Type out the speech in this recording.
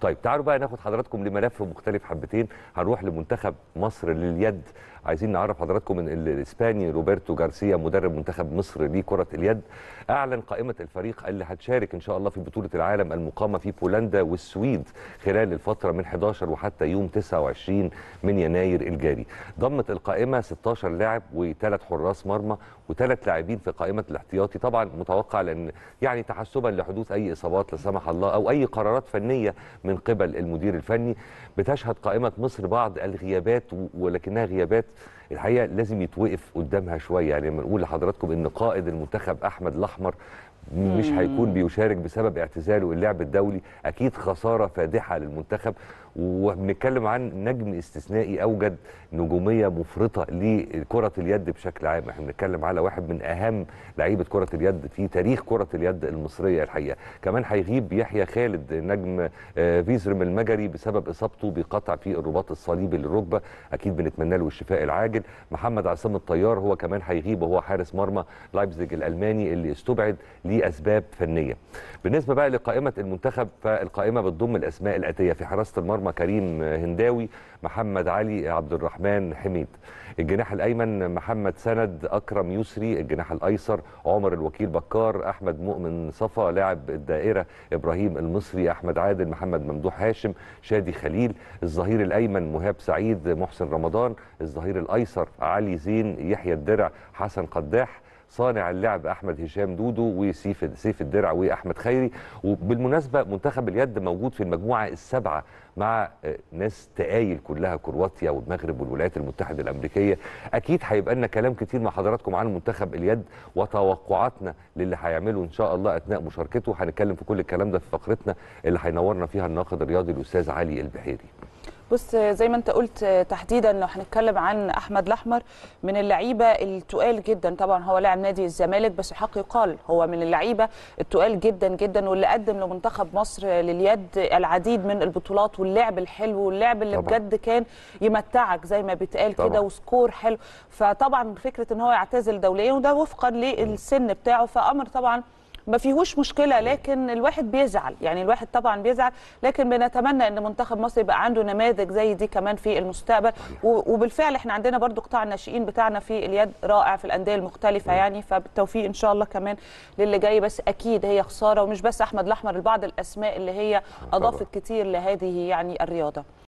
طيب تعالوا بقى ناخد حضراتكم لملف مختلف حبتين هنروح لمنتخب مصر لليد عايزين نعرف حضراتكم ان الاسباني روبرتو جارسيا مدرب منتخب مصر لكره اليد اعلن قائمه الفريق اللي هتشارك ان شاء الله في بطوله العالم المقامه في بولندا والسويد خلال الفتره من 11 وحتى يوم 29 من يناير الجاري ضمت القائمه 16 لاعب وثلاث حراس مرمى وثلاث لاعبين في قائمه الاحتياطي طبعا متوقع لان يعني تحسبا لحدوث اي اصابات لا سمح الله او اي قرارات فنيه من قبل المدير الفني بتشهد قائمه مصر بعض الغيابات ولكنها غيابات الحقيقه لازم يتوقف قدامها شويه يعني لما نقول لحضراتكم ان قائد المنتخب احمد الاحمر مش هيكون بيشارك بسبب اعتزاله اللعب الدولي اكيد خساره فادحه للمنتخب وبنتكلم عن نجم استثنائي اوجد نجوميه مفرطه لكره اليد بشكل عام احنا بنتكلم على واحد من اهم لعيبه كره اليد في تاريخ كره اليد المصريه الحقيقه كمان هيغيب يحيى خالد نجم فيزرم المجري بسبب اصابته بقطع في الرباط الصليبي للركبه اكيد بنتمنى له الشفاء العاجل محمد عصام الطيار هو كمان هيغيب وهو حارس مرمى لايبزيج الالماني اللي استبعد لاسباب فنيه بالنسبه بقى لقائمه المنتخب فالقائمه بتضم الاسماء الاتيه في حراسه المرمى كريم هنداوي محمد علي عبد الرحمن حميد الجناح الايمن محمد سند اكرم يسري الجناح الايسر عمر الوكيل بكار احمد مؤمن صفا لاعب الدائره ابراهيم المصري احمد عادل محمد ممدوح هاشم شادي خليل الظهير الايمن مهاب سعيد محسن رمضان الظهير الايسر علي زين يحيى الدرع حسن قداح صانع اللعب احمد هشام دودو وسيف سيف الدرع واحمد خيري وبالمناسبه منتخب اليد موجود في المجموعه السابعه مع ناس تقايل كلها كرواتيا والمغرب والولايات المتحده الامريكيه اكيد هيبقى لنا كلام كتير مع حضراتكم عن منتخب اليد وتوقعاتنا للي هيعمله ان شاء الله اثناء مشاركته هنتكلم في كل الكلام ده في فقرتنا اللي هينورنا فيها الناقد الرياضي الاستاذ علي البحيري بص زي ما انت قلت تحديدا لو هنتكلم عن احمد الاحمر من اللعيبه التقال جدا طبعا هو لاعب نادي الزمالك بس حق يقال هو من اللعيبه التقال جدا جدا واللي قدم لمنتخب مصر لليد العديد من البطولات واللعب الحلو واللعب اللي طبعا. بجد كان يمتعك زي ما بيتقال كده وسكور حلو فطبعا فكره ان هو يعتزل دوليا وده وفقا للسن بتاعه فامر طبعا ما فيهوش مشكله لكن الواحد بيزعل يعني الواحد طبعا بيزعل لكن بنتمنى ان منتخب مصر يبقى عنده نماذج زي دي كمان في المستقبل وبالفعل احنا عندنا برضو قطاع الناشئين بتاعنا في اليد رائع في الانديه المختلفه يعني فبالتوفيق ان شاء الله كمان للي جاي بس اكيد هي خساره ومش بس احمد الاحمر البعض الاسماء اللي هي اضافت كتير لهذه يعني الرياضه